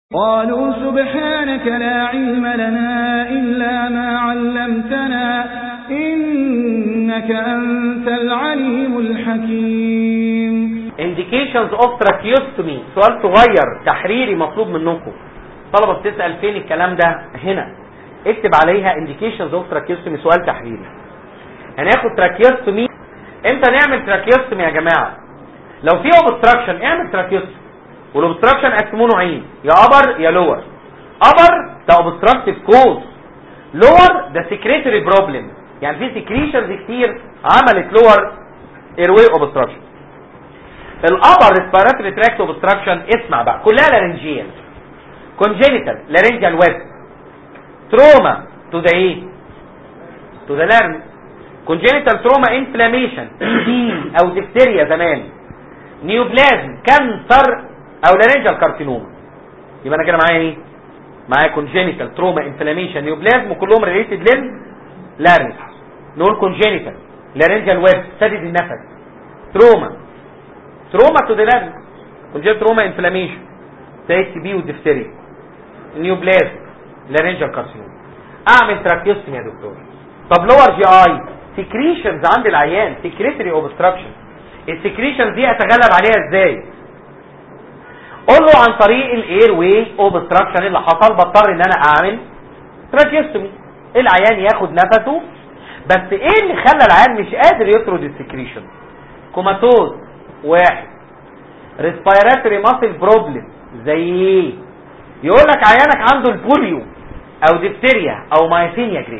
قالوا سبحانك لا علم لنا إلا ما علمتنا إنك أنت العليم الحكيم indications of tracheostomy سؤال صغير تحريري مطلوب منكم طلبة بتسأل فين الكلام ده هنا اكتب عليها indications of tracheostomy سؤال تحريري هناخد tracheostomy امتى نعمل tracheostomy يا جماعة لو في obstruction اعمل tracheostomy والاوبستراكشن قسموه نوعين يا ابر يا لور ابر ده اوبستراكتيف كوز لور ده سكريتري بروبلم يعني في سكريشنز كتير عملت لور ايرواي اوبستراكشن الابر ريسبيراتوري تراكت اوبستراكشن اسمع بقى كلها لارنجيال كونجينيتال لارنجال ويب تروما تو ذا ايه تو ذا لارنج كونجينيتال تروما انفلاميشن دي او ديفتيريا زمان نيوبلازم كانسر او لارنجال كارسينوما يبقى انا كده معايا ايه معايا كونجينيتال تروما انفلاميشن نيوبلازم وكلهم ريليتد لل لارنج نقول كونجينيتال لارنجال ويب سدد النفس تروما تروما تو ذا لارنج كونجينيتال تروما انفلاميشن زي التي بي والدفتريا نيوبلازم لارنجال كارسينوما اعمل تراكيوستومي يا دكتور طب لور جي اي سكريشنز عند العيان سكريتري اوبستراكشن السكريشنز دي اتغلب عليها ازاي قول له عن طريق الاير واي اوبستراكشن اللي حصل بضطر ان انا اعمل تراكيوستومي العيان ياخد نفسه بس ايه اللي خلى العيان مش قادر يطرد السكريشن كوماتوز واحد ريسبيراتوري ماسل بروبلم زي ايه يقول لك عيانك عنده البوليو او ديفتيريا او مايثينيا جريد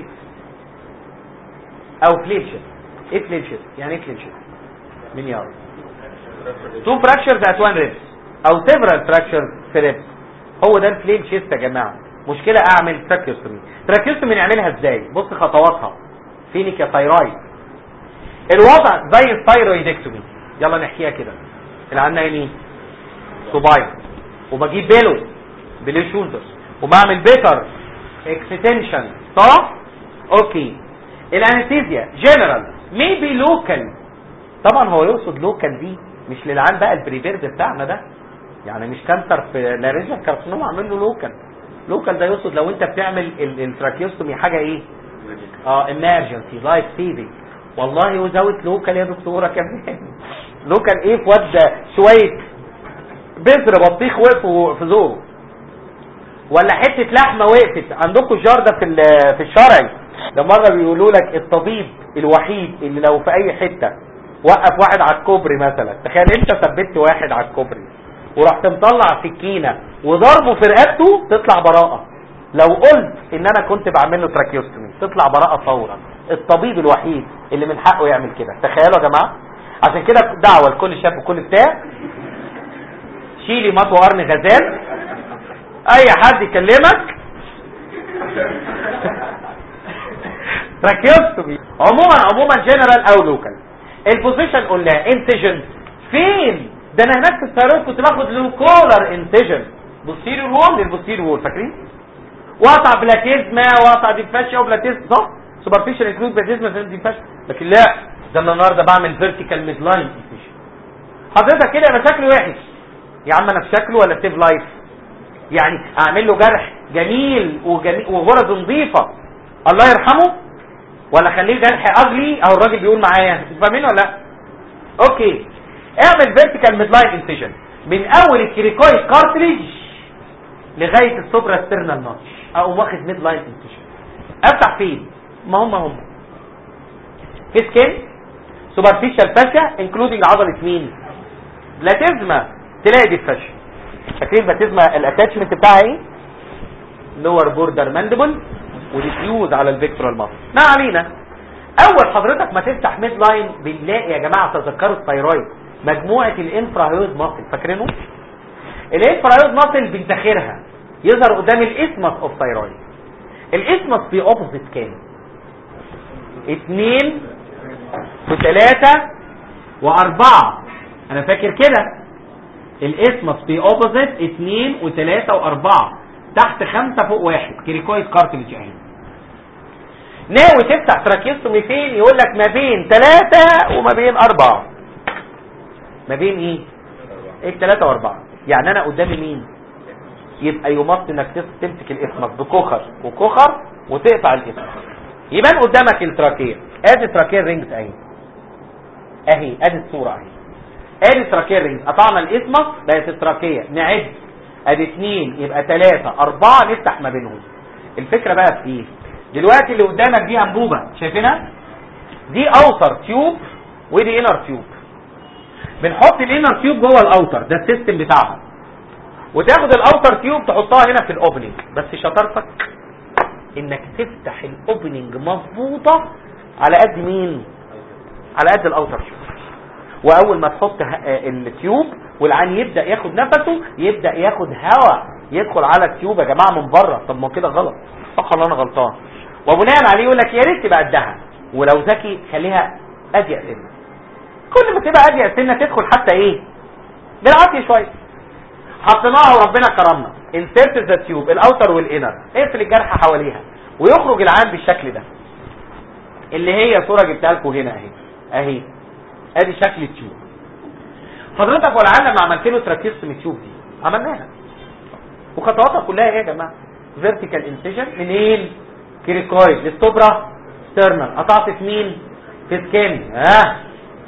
او فليشن ايه فليشن يعني ايه فليشن مين يعرف تو فراكشرز ات وان ريبس او سيفرال فراكشرز في ريبس هو ده الفليم شيست يا جماعه مشكله اعمل تراكيوستومي تراكيوستومي نعملها ازاي بص خطواتها فينيك يا ثايرويد الوضع زي الثايرويدكتومي يلا نحكيها كده اللي عندنا يمين صبايا وبجيب بيلو بلي شولدر وبعمل بيتر اكستنشن صح اوكي الانستيزيا جنرال ميبي لوكال طبعا هو يقصد لوكال دي مش للعام بقى البريبيرد بتاعنا ده يعني مش كانسر في لارينجال كارسينوما اعمل له لوكال لوكال ده يقصد لو انت بتعمل التراكيوستومي حاجه ايه اه امرجنسي لايف سيفنج والله وزود لوكال يا دكتوره كمان لوكال ايه في واد شويه بذر بطيخ وقفوا في زوره ولا حته لحمه وقفت عندكم جارده في في الشرعي ده مره بيقولوا لك الطبيب الوحيد اللي لو في اي حته وقف واحد على الكوبري مثلا تخيل انت ثبت واحد على الكوبري ورحت مطلع سكينه وضربه في رقبته تطلع براءه لو قلت ان انا كنت بعمل له تراكيوستومي تطلع براءه فورا الطبيب الوحيد اللي من حقه يعمل كده تخيلوا يا جماعه عشان كده دعوه لكل شاب وكل بتاع شيلي مطوى قرن غزال اي حد يكلمك تراكيوستومي عموما عموما جنرال او لوكال البوزيشن قلنا انتجن فين ده انا هناك في الثيرويد كنت باخد لوكولر انتجن بوستيريور وول للبوستيريور وول فاكرين وقطع بلاتيزما وقطع ديفاشيا وبلاتيزما صح سوبرفيشال انكلود بلاتيزما في ديفاشيا لكن لا ده انا النهارده بعمل فيرتيكال ميد لاين حضرتك كده يبقى شكله وحش يا عم انا في شكله ولا سيف لايف يعني اعمل له جرح جميل وجميل وغرز نظيفه الله يرحمه ولا خليه جرح اجلي او الراجل بيقول معايا فاهمين ولا لا اوكي اعمل فيرتيكال ميد لاين انسيجن من اول الكريكويد كارتريج لغايه السوبرا ستيرنال نوتش اقوم واخد ميد لاين انسيجن افتح فين ما هم هم في سكين سوبرفيشال فاشيا انكلودنج عضله مين بلاتيزما تلاقي دي الفاشيا فاكرين بلاتيزما الاتاتشمنت بتاعها ايه لور بوردر ماندبل وديفيوز على الفيكتورال ماسل ما علينا اول حضرتك ما تفتح ميد لاين بنلاقي يا جماعه تذكروا الثايرويد مجموعه الانفراهيود ماسل فاكرينه الانفراهيود ماسل بنتاخرها يظهر قدام الاسمس اوف ثايرويد الاسمس في اوبوزيت كام اثنين وثلاثة واربعة انا فاكر كده الاسمس في اوبوزيت اثنين وثلاثة واربعة تحت خمسة فوق واحد كريكويد كارتلج اهي ناوي تفتح تراكيستومي فين يقول لك ما بين ثلاثة وما بين أربعة ما بين ايه ايه ثلاثة واربعة يعني انا قدامي مين يبقى يمط انك تس- تمسك الاسمك بكخر وكخر وتقطع الاسمك يبان قدامك التراكيه ادي تراكيه رينجز اهي اهي ادي الصوره اهي ادي تراكيه رينجز قطعنا الاسمك بقت التراكيه نعد ادي اتنين يبقى تلاتة اربعة نفتح ما بينهم الفكرة بقى في ايه دلوقتي اللي قدامك دي انبوبة شايفينها دي اوتر تيوب ودي انر تيوب بنحط الانر تيوب جوه الاوتر ده السيستم بتاعها وتاخد الاوتر تيوب تحطها هنا في الاوبننج بس شطارتك انك تفتح الاوبننج مظبوطه على قد مين على قد الاوتر تيوب واول ما تحط ه- آه التيوب والعين يبدا ياخد نفسه يبدا ياخد هواء يدخل على التيوب يا جماعه من بره طب ما كده غلط صح ولا انا غلطان وبناء عليه يقول لك يا ريت تبقى قدها ولو ذكي خليها اضيق سنه كل ما تبقى اضيق سنه تدخل حتى ايه بالعافيه شويه حطيناها وربنا كرمنا انسيرت ذا تيوب الاوتر والانر اقفل الجرح حواليها ويخرج العام بالشكل ده اللي هي صوره جبتها لكم هنا اهي اهي ادي شكل التيوب حضرتك ولعل ما عملت له تراكيستم التيوب دي عملناها وخطواتها كلها ايه يا جماعه فيرتيكال انسيجن منين كريكويد للسوبرا ستيرنال قطعت في مين في سكين ها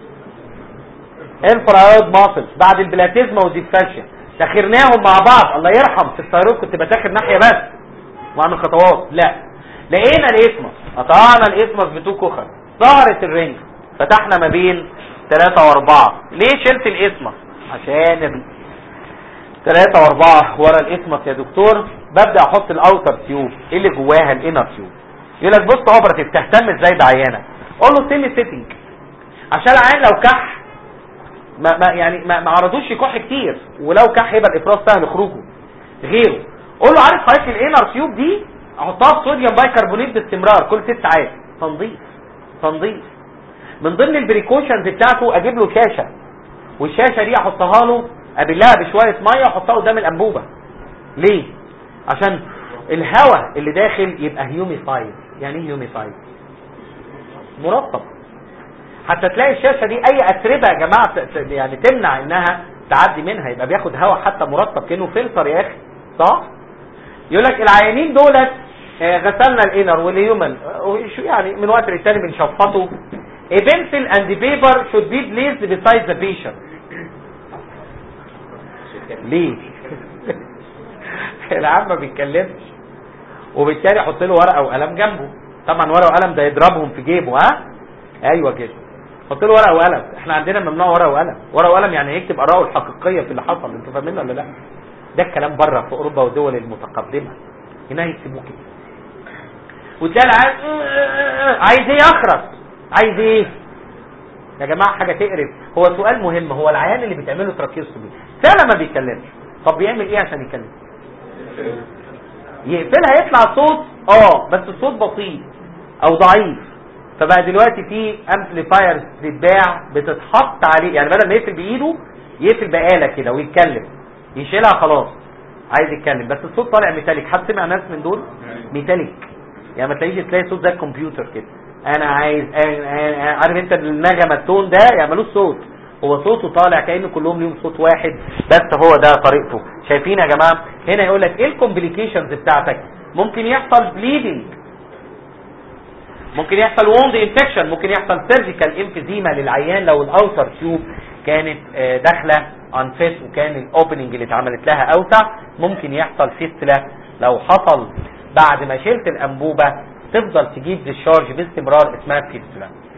انفرايود ماسلز بعد البلاتيزما والديفاشيا تاخرناهم مع بعض الله يرحم في الثيرويد كنت بتاخر ناحيه بس واعمل خطوات لا لقينا الاسمس قطعنا الاسمس بتو كخر ظهرت الرنج فتحنا ما بين ثلاثة واربعة ليه شلت الاسمس عشان ال... ثلاثة واربعة ورا الاسمس يا دكتور ببدأ احط الاوتر تيوب ايه اللي جواها الانر تيوب يقول لك بص اوبراتيف تهتم ازاي بعيانك قول له سيمي سيتنج عشان العيان لو كح ما, ما يعني ما, ما عرضوش يكح كتير ولو كح يبقى الافراز سهل خروجه غيره قول له عارف حضرتك الانر تيوب دي احطها في صوديوم بايكربونات باستمرار كل ست ساعات تنظيف تنظيف من ضمن البريكوشنز بتاعته اجيب له شاشه والشاشه دي احطها له ابلها بشويه ميه واحطها قدام الانبوبه ليه عشان الهواء اللي داخل يبقى هيوميفايد يعني ايه هيوميفايد مرطب حتى تلاقي الشاشه دي اي اتربه يا جماعه ت- ت- يعني تمنع انها تعدي منها يبقى بياخد هواء حتى مرطب كانه فلتر يا اخي صح يقول لك العيانين دولت آه، غسلنا الانر والهيومن آه، شو يعني من وقت للتاني بنشفطه A pencil and the paper should be placed beside the patient. ليه؟ العم ما بيتكلمش وبالتالي حط له ورقه وقلم جنبه طبعا ورقه وقلم ده يضربهم في جيبه ها ايوه كده حط له ورقه وقلم احنا عندنا ممنوع ورقه وقلم ورقه وقلم يعني يكتب اراءه الحقيقيه في اللي حصل انتوا فاهمين ولا لا ده الكلام بره في اوروبا والدول المتقدمه هنا يكتبوه كده وتلاقي العيال عايز ايه يخرس عايز ايه يا جماعه حاجه تقرف هو سؤال مهم هو العيان اللي بتعمله تراكيوستومي فعلا ما بيتكلمش طب بيعمل ايه عشان يتكلم يقفلها يطلع صوت اه بس الصوت بسيط او ضعيف فبقى دلوقتي في امبليفايرز بتتباع بتتحط عليه يعني بدل ما يقفل بايده يقفل بآلة كده ويتكلم يشيلها خلاص عايز يتكلم بس الصوت طالع ميتاليك حد سمع ناس من دول ميتاليك يعني ما تلاقيش تلاقي صوت زي الكمبيوتر كده انا عايز أنا أنا عارف انت النغمه التون ده يعملوه صوت هو صوته طالع كأن كلهم ليهم صوت واحد بس هو ده طريقته شايفين يا جماعه هنا يقول لك ايه الكومبليكيشنز بتاعتك ممكن يحصل بليدنج ممكن يحصل ووند انفكشن ممكن يحصل سيرجيكال امفيزيما للعيان لو الاوتر تيوب كانت آه، داخله انفيس وكان الاوبننج اللي اتعملت لها اوسع ممكن يحصل فيستلا لو حصل بعد ما شلت الانبوبه تفضل تجيب ديشارج باستمرار اسمها فيستلا